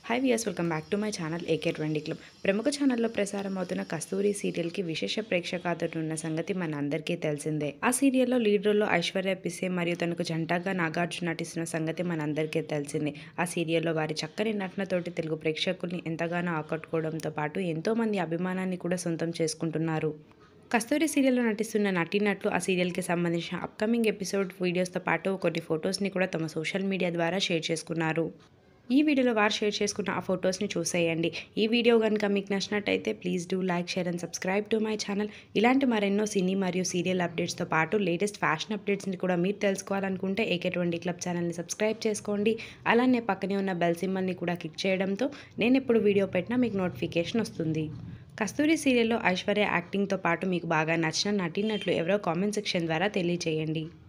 high viewers welcome back to my channel AK twenty club ప్రముఖ ఛానల్లో ప్రసారం అవుతున్న కస్తూరి సీరియల్కి విశేష ప్రేక్షకాదరణ ఉన్న సంగతి మన అందరికీ తెలిసిందే ఆ సీరియల్లో లీడ్ రోల్లో ఐశ్వర్య పిసే మరియు తనకు జంటగా నాగార్జున నటిస్తున్న సంగతి మన అందరికీ తెలిసిందే ఆ సీరియల్లో వారి చక్కని నటనతోటి తెలుగు ప్రేక్షకుల్ని ఎంతగానో ఆకట్టుకోవడంతో పాటు ఎంతోమంది అభిమానాన్ని కూడా సొంతం చేసుకుంటున్నారు కస్తూరి సీరియల్లో నటిస్తున్న నటీనటులు ఆ సీరియల్కి సంబంధించిన అప్కమింగ్ ఎపిసోడ్ వీడియోస్తో పాటు కొన్ని ఫొటోస్ని కూడా తమ సోషల్ మీడియా ద్వారా షేర్ చేసుకున్నారు ఈ వీడియోలో వారు షేర్ చేసుకున్న ఆ ఫొటోస్ని చూసేయండి ఈ వీడియో కనుక మీకు నచ్చినట్టయితే please do like share and subscribe to my channel ఇలాంటి మరెన్నో సినీ మరియు సీరియల్ అప్డేట్స్తో పాటు లేటెస్ట్ ఫ్యాషన్ అప్డేట్స్ని కూడా మీరు తెలుసుకోవాలనుకుంటే ఏకే ట్వంటీ క్లబ్ ఛానల్ని సబ్స్క్రైబ్ చేసుకోండి అలానే పక్కనే ఉన్న బెల్ సింబల్ని కూడా క్లిక్ చేయడంతో నేను ఎప్పుడు వీడియో పెట్టినా మీకు నోటిఫికేషన్ వస్తుంది కస్తూరి సీరియల్లో ఐశ్వర్య యాక్టింగ్తో పాటు మీకు బాగా నచ్చిన నటీనటులు ఎవరో కామెంట్ సెక్షన్ ద్వారా తెలియజేయండి